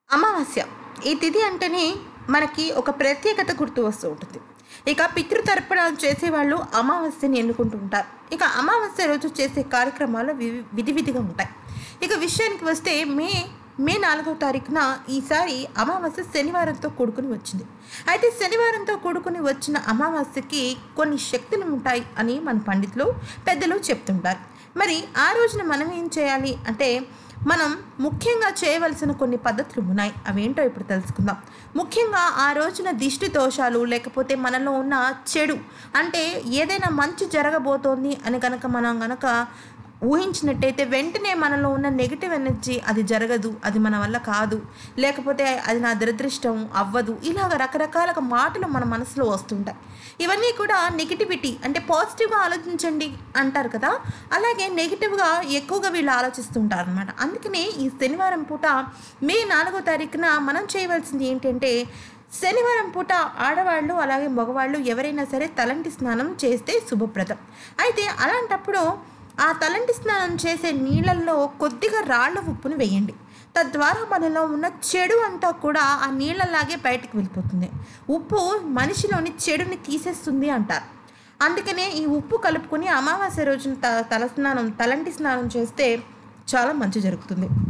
అమావాస్య ఈ తిథి అంటేనే మనకి ఒక ప్రత్యేకత గుర్తు వస్తూ ఉంటుంది ఇక పితృతర్పణాలు చేసేవాళ్ళు అమావాస్యని ఎన్నుకుంటూ ఉంటారు ఇక అమావాస్య రోజు చేసే కార్యక్రమాలు వి- విధి విధిగా ఉంటాయి ఇక విషయానికి వస్తే మే మే నాలుగవ తారీఖున ఈసారి అమావాస్య శనివారంతో కూడుకుని వచ్చింది అయితే శనివారంతో కూడుకుని వచ్చిన అమావాస్యకి కొన్ని శక్తులు ఉంటాయి అని మన పండితులు పెద్దలు చెప్తుంటారు మరి ఆ రోజున మనం ఏం చేయాలి అంటే మనం ముఖ్యంగా చేయవలసిన కొన్ని పద్ధతులు ఉన్నాయి అవేంటో ఇప్పుడు తెలుసుకుందాం ముఖ్యంగా ఆ రోజున దిష్టి దోషాలు లేకపోతే మనలో ఉన్న చెడు అంటే ఏదైనా మంచి జరగబోతోంది అని కనుక మనం కనుక ఊహించినట్టయితే వెంటనే మనలో ఉన్న నెగిటివ్ ఎనర్జీ అది జరగదు అది మన వల్ల కాదు లేకపోతే అది నా దురదృష్టం అవ్వదు ఇలాగ రకరకాల మాటలు మన మనసులో వస్తుంటాయి ఇవన్నీ కూడా నెగిటివిటీ అంటే పాజిటివ్గా ఆలోచించండి అంటారు కదా అలాగే నెగిటివ్గా ఎక్కువగా వీళ్ళు ఆలోచిస్తుంటారు అనమాట అందుకనే ఈ శనివారం పూట మే నాలుగో తారీఖున మనం చేయవలసింది ఏంటంటే శనివారం పూట ఆడవాళ్ళు అలాగే మగవాళ్ళు ఎవరైనా సరే తలంటి స్నానం చేస్తే శుభప్రదం అయితే అలాంటప్పుడు ఆ తలంటి స్నానం చేసే నీళ్ళల్లో కొద్దిగా రాళ్ల ఉప్పును వేయండి తద్వారా మనలో ఉన్న చెడు అంతా కూడా ఆ నీళ్ళలాగే బయటకు వెళ్ళిపోతుంది ఉప్పు మనిషిలోని చెడుని తీసేస్తుంది అంటారు అందుకనే ఈ ఉప్పు కలుపుకొని అమావాస్య రోజున త తల స్నానం తలంటి స్నానం చేస్తే చాలా మంచి జరుగుతుంది